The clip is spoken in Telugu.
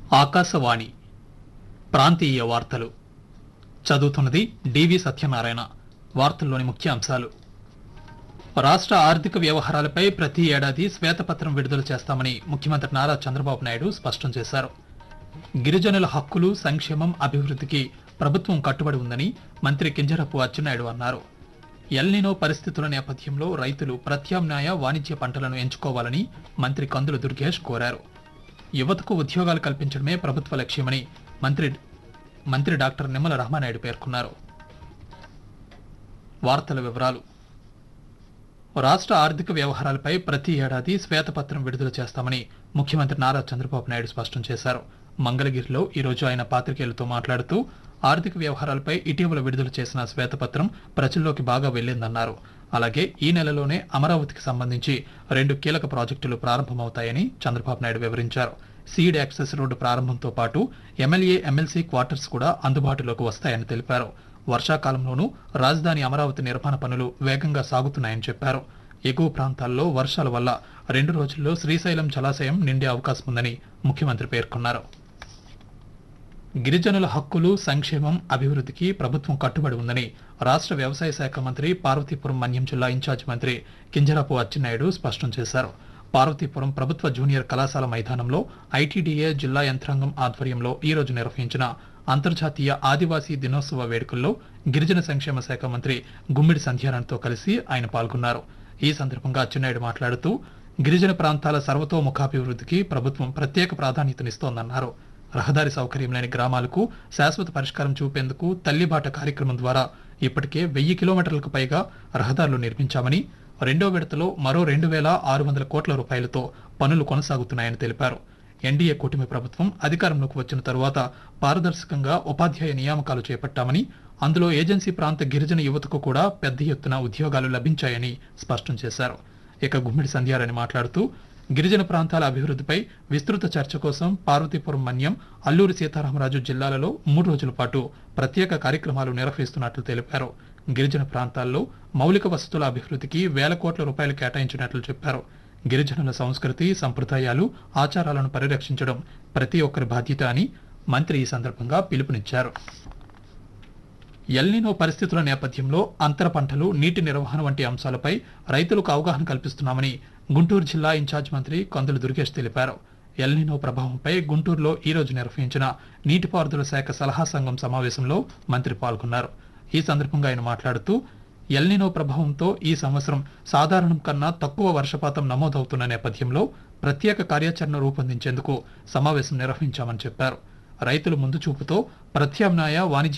ఆకాశవాణి ప్రాంతీయ వార్తలు చదువుతున్నది డివి సత్యనారాయణ వార్తల్లోని ముఖ్యాంశాలు రాష్ట్ర ఆర్థిక వ్యవహారాలపై ప్రతి ఏడాది శ్వేతపత్రం విడుదల చేస్తామని ముఖ్యమంత్రి నారా చంద్రబాబు నాయుడు స్పష్టం చేశారు గిరిజనుల హక్కులు సంక్షేమం అభివృద్ధికి ప్రభుత్వం కట్టుబడి ఉందని మంత్రి కింజరపు అచ్చెన్నాయుడు అన్నారు ఎల్నినో పరిస్థితుల నేపథ్యంలో రైతులు ప్రత్యామ్నాయ వాణిజ్య పంటలను ఎంచుకోవాలని మంత్రి కందుల దుర్గేష్ కోరారు యువతకు ఉద్యోగాలు కల్పించడమే ప్రభుత్వ లక్ష్యమని మంత్రి మంత్రి డాక్టర్ నిమ్మల రామానాయుడు పేర్కొన్నారు వార్తల వివరాలు రాష్ట్ర ఆర్థిక వ్యవహారాలపై ప్రతి ఏడాది శ్వేతపత్రం విడుదల చేస్తామని ముఖ్యమంత్రి నారా చంద్రబాబు నాయుడు స్పష్టం చేశారు మంగళగిరిలో ఈ రోజు ఆయన పాత్రికేయులతో మాట్లాడుతూ ఆర్థిక వ్యవహారాలపై ఇటీవల విడుదల చేసిన శ్వేతపత్రం ప్రజల్లోకి బాగా వెళ్లిందన్నారు అలాగే ఈ నెలలోనే అమరావతికి సంబంధించి రెండు కీలక ప్రాజెక్టులు ప్రారంభమవుతాయని చంద్రబాబు నాయుడు వివరించారు సీడ్ యాక్సెస్ రోడ్డు ప్రారంభంతో పాటు ఎమ్మెల్యే ఎమ్మెల్సీ క్వార్టర్స్ కూడా అందుబాటులోకి వస్తాయని తెలిపారు వర్షాకాలంలోనూ రాజధాని అమరావతి నిర్మాణ పనులు వేగంగా సాగుతున్నాయని చెప్పారు ఎగువ ప్రాంతాల్లో వర్షాల వల్ల రెండు రోజుల్లో శ్రీశైలం జలాశయం నిండే అవకాశం ఉందని ముఖ్యమంత్రి పేర్కొన్నారు గిరిజనుల హక్కులు సంక్షేమం అభివృద్ధికి ప్రభుత్వం కట్టుబడి ఉందని రాష్ట్ర వ్యవసాయ శాఖ మంత్రి పార్వతీపురం మన్యం జిల్లా ఇన్ఛార్జ్ మంత్రి కింజరాపు అచ్చెన్నాయుడు స్పష్టం చేశారు పార్వతీపురం ప్రభుత్వ జూనియర్ కళాశాల మైదానంలో ఐటీడీఏ జిల్లా యంత్రాంగం ఆధ్వర్యంలో ఈ రోజు నిర్వహించిన అంతర్జాతీయ ఆదివాసీ దినోత్సవ వేడుకల్లో గిరిజన సంక్షేమ శాఖ మంత్రి గుమ్మిడి సంధ్యారాణ్తో కలిసి ఆయన పాల్గొన్నారు ఈ సందర్భంగా అచ్చెన్నాయుడు మాట్లాడుతూ గిరిజన ప్రాంతాల సర్వతోముఖాభివృద్ధికి ప్రభుత్వం ప్రత్యేక ప్రాధాన్యతనిస్తోందన్నారు రహదారి సౌకర్యం లేని గ్రామాలకు శాశ్వత పరిష్కారం చూపేందుకు తల్లిబాట కార్యక్రమం ద్వారా ఇప్పటికే వెయ్యి కిలోమీటర్లకు పైగా రహదారులు నిర్మించామని రెండో విడతలో మరో రెండు వేల ఆరు వందల కోట్ల రూపాయలతో పనులు కొనసాగుతున్నాయని తెలిపారు ఎన్డీఏ కూటమి ప్రభుత్వం అధికారంలోకి వచ్చిన తరువాత పారదర్శకంగా ఉపాధ్యాయ నియామకాలు చేపట్టామని అందులో ఏజెన్సీ ప్రాంత గిరిజన యువతకు కూడా పెద్ద ఎత్తున ఉద్యోగాలు లభించాయని స్పష్టం చేశారు ఇక గుమ్మిడి సంధ్యారాణి మాట్లాడుతూ గిరిజన ప్రాంతాల అభివృద్ధిపై విస్తృత చర్చ కోసం పార్వతీపురం మన్యం అల్లూరి సీతారామరాజు జిల్లాలలో మూడు రోజుల పాటు ప్రత్యేక కార్యక్రమాలు నిర్వహిస్తున్నట్లు తెలిపారు గిరిజన ప్రాంతాల్లో మౌలిక వసతుల అభివృద్ధికి వేల కోట్ల రూపాయలు కేటాయించినట్లు చెప్పారు గిరిజనుల సంస్కృతి సంప్రదాయాలు ఆచారాలను పరిరక్షించడం ప్రతి ఒక్కరి బాధ్యత అని మంత్రి ఈ సందర్భంగా పిలుపునిచ్చారు ఎల్నినో పరిస్థితుల నేపథ్యంలో అంతర పంటలు నీటి నిర్వహణ వంటి అంశాలపై రైతులకు అవగాహన కల్పిస్తున్నామని గుంటూరు జిల్లా ఇన్ఛార్జ్ మంత్రి కందుల దుర్గేష్ తెలిపారు ఎల్నినో ప్రభావంపై గుంటూరులో ఈ రోజు నిర్వహించిన నీటిపారుదల శాఖ సలహా సంఘం సమావేశంలో మంత్రి పాల్గొన్నారు ఈ సందర్భంగా ఆయన మాట్లాడుతూ ఎల్నినో ప్రభావంతో ఈ సంవత్సరం సాధారణం కన్నా తక్కువ వర్షపాతం నమోదవుతున్న నేపథ్యంలో ప్రత్యేక కార్యాచరణ రూపొందించేందుకు సమావేశం నిర్వహించామని చెప్పారు రైతులు ముందు చూపుతో ప్రత్యామ్నాయ వాణిజ్య